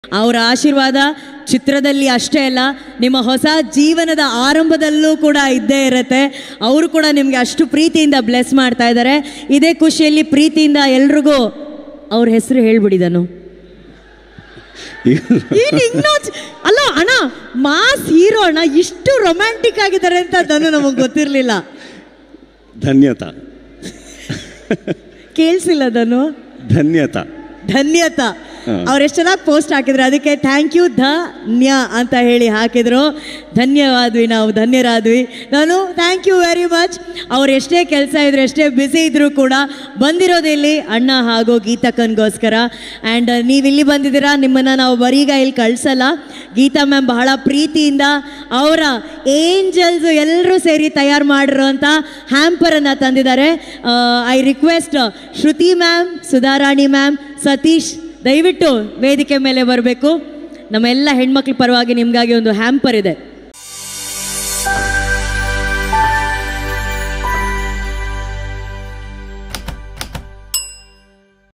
ಅವರ ಆಶೀರ್ವಾದ ಚಿತ್ರದಲ್ಲಿ ಅಷ್ಟೇ ಅಲ್ಲ ನಿಮ್ಮ ಹೊಸ ಜೀವನದ ಆರಂಭದಲ್ಲೂ ಕೂಡ ಇದ್ದೇ ಇರುತ್ತೆ ಅವರು ಕೂಡ ನಿಮಗೆ ಅಷ್ಟು ಪ್ರೀತಿಯಿಂದ ಬ್ಲೆಸ್ ಮಾಡ್ತಾ ಇದ್ದಾರೆ ಇದೇ ಖುಷಿಯಲ್ಲಿ ಪ್ರೀತಿಯಿಂದ ಎಲ್ರಿಗೂ ಅವ್ರ ಹೆಸರು ಹೇಳ್ಬಿಡಿದನು ಏನ್ ಇನ್ನೂ ಚ- ಅಲ್ಲ ಅಣ್ಣ ಮಾಸ್ ಹೀರೋ ಅಣ್ಣ ಇಷ್ಟು ರೊಮ್ಯಾಂಟಿಕ್ ಆಗಿದ್ದಾರೆ ಅಂತ ಅದನ್ನು ನಮಗೆ ಗೊತ್ತಿರಲಿಲ್ಲ ಧನ್ಯತ ಕೇಳಿಸಿಲ್ಲ ಅದನ್ನು ಧನ್ಯತ ಧನ್ಯತ ಹಾ. ಅವ್ರು ಎಷ್ಟು ಚೆನ್ನಾಗಿ ಪೋಸ್ಟ್ ಹಾಕಿದ್ರು ಅದಕ್ಕೆ ಥ್ಯಾಂಕ್ ಯು ಧನ್ಯ ಅಂತ ಹೇಳಿ ಹಾಕಿದ್ರು ಧನ್ಯವಾದ್ವಿ ನಾವು ಧನ್ಯರಾದ್ವಿ ನಾನು ಥ್ಯಾಂಕ್ ಯು ವೆರಿ ಮಚ್ ಅವ್ರು ಎಷ್ಟೇ ಕೆಲಸ ಇದ್ರು ಎಷ್ಟೇ ಬ್ಯುಸಿ ಇದ್ರು ಕೂಡ ಬಂದಿರೋದಿಲ್ಲಿ ಅಣ್ಣ ಹಾಗೂ ಗೀತಕ್ಕನ್ಗೋಸ್ಕರ ಆ್ಯಂಡ್ ನೀವು ಇಲ್ಲಿ ಬಂದಿದ್ದೀರಾ ನಿಮ್ಮನ್ನು ನಾವು ಬರೀಗ ಇಲ್ಲಿ ಕಳ್ಸಲ್ಲ ಗೀತಾ ಮ್ಯಾಮ್ ಬಹಳ ಪ್ರೀತಿಯಿಂದ ಅವರ ಏಂಜಲ್ಸ್ ಎಲ್ಲರೂ ಸೇರಿ ತಯಾರು ಮಾಡಿರೋಂಥ ಹ್ಯಾಂಪರನ್ನು ತಂದಿದ್ದಾರೆ I request Shruti ma'am Sudharani ma'am Satish ದಯವಿಟ್ಟು ವೇದಿಕೆ ಮೇಲೆ ಬರಬೇಕು ನಮ್ಮೆಲ್ಲ ಹೆಣ್ಮಕ್ಳ ಪರವಾಗಿ ನಿಮಗಾಗಿ ಒಂದು ಹ್ಯಾಂಪರ್ ಇದೆ